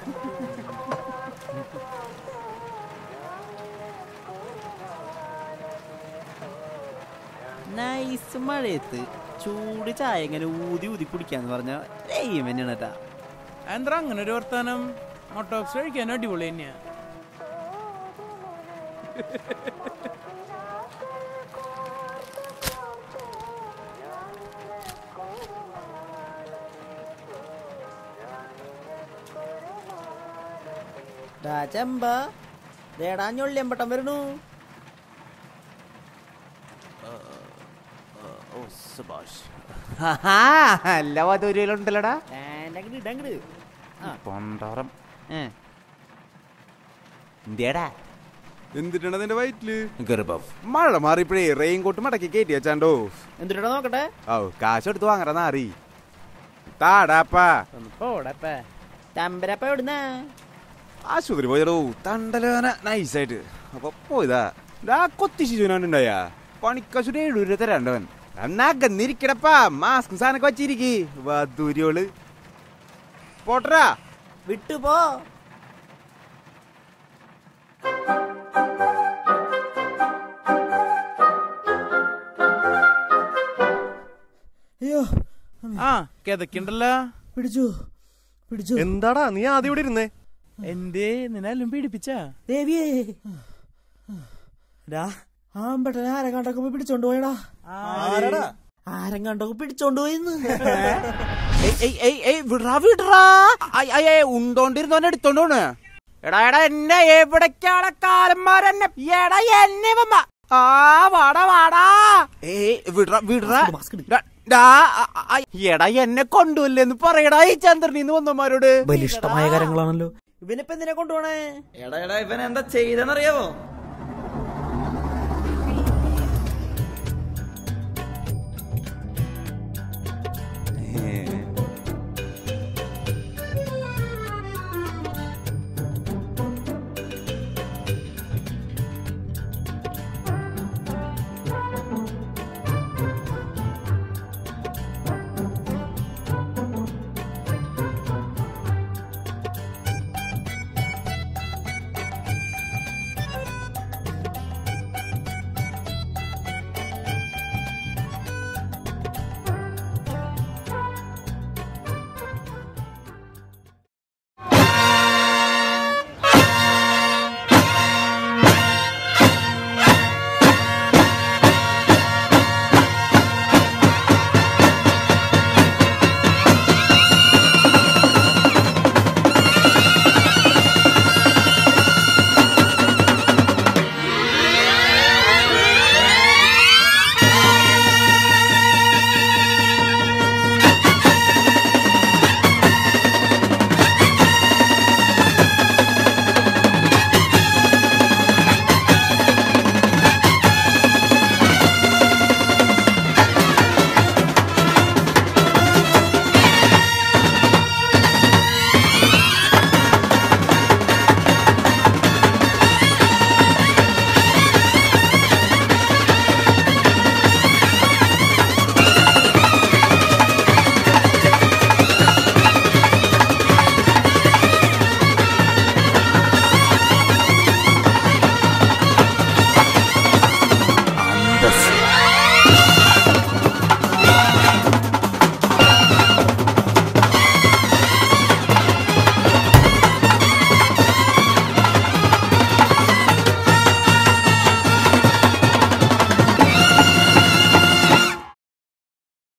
nice മഴയത്ത് ചൂട് ചായ ഇങ്ങനെ ഊതി ഊതി കുടിക്കാന്ന് പറഞ്ഞ ദൈവം തന്നെയാണ് കേട്ടാ എന്താ അങ്ങനെ ഒരു വർത്താനം മൊട്ടോക്സ് കഴിക്കാൻ അടിപൊളി തന്നെയാ ഡാ ചെമ്പ ദേടാ ഞൊള്ളിയമ്പട്ടം വരണു ഓ സുഭാഷ് എല്ലാ വധൂരിയിലുണ്ടല്ലടാ ഡാണ്ടങ്ങട് ഇടങ്ങട് പൊണ്ടാറം എന്തേടാ എന്തിട്ടാണ് അതിന്റെ വയറ്റില് ഗർഭം മഴ മാറിയപ്പോഴേ റെയിൻ കോട്ട് മടക്കി കയറ്റി വെച്ചാണ്ടോ എന്തിട്ടാ നോക്കട്ടെ ഓ കാശ് എടുത്ത് വാങ്ങറ നാറി താടാപ്പാ ഒന്ന് പോടപ്പ തമ്പരപ്പ എവിടുന്നാ ആശുപത്രി പോയടോ തണ്ടലേന നൈസായിട്ട് അപ്പൊ പോയതാ ആ കൊത്തി ശിശുവിനാണ്ടായ പണിക്കാശുടെ എഴുപത് രൂപ തരാണ്ടവൻ നഗന്നിരിക്കടപ്പാ മാസ്ക് സാധനൊക്കെ വച്ചിരിക്കി വധൂരിയോള് പോട്ടറാ വിട്ടു പോ അയ്യോ ആ കിതക്കുണ്ടല്ലോ പിടിച്ചു പിടിച്ചു എന്താടാ നീ ആദ്യം ഇവിടെ ഇരുന്നേ എന്തേ നിന്നെല്ലാം പീഡിപ്പിച്ചാ ദേവിയേ ഡാ ആമ്പട്ടനെ ആരെ കണ്ടൊക്കെ പോയി പിടിച്ചോണ്ട് പോയടാ ആരം കണ്ടൊക്കെ പിടിച്ചോണ്ട് പോയിന്ന് വിടറാ വിടറാ ഉണ്ടോണ്ടിരുന്നോനെ എടുത്തോണ്ടോണ് എടാ എടാ എന്നെ എവിടേക്കാണ് കാലന്മാരെന്നെ എടാ എന്നെ വമ്മ ആ വാടാ വാടാ ഏയ് വിടറാ വിടറാ ഡാ, ഡാ, ആ, ആ, എടാ എന്നെ കൊണ്ടുവല്ലെന്ന് പറയടാ ഈ ചന്ദ്രനീന്ന് വന്നമാരോട് ബലിഷ്ടമായ കാര്യങ്ങളാണല്ലോ ഇവനിപ്പ എന്തിനാ കൊണ്ടുപോണേ എടാ എടാ ഇവൻ എന്താ ചെയ്തെന്നറിയാവോ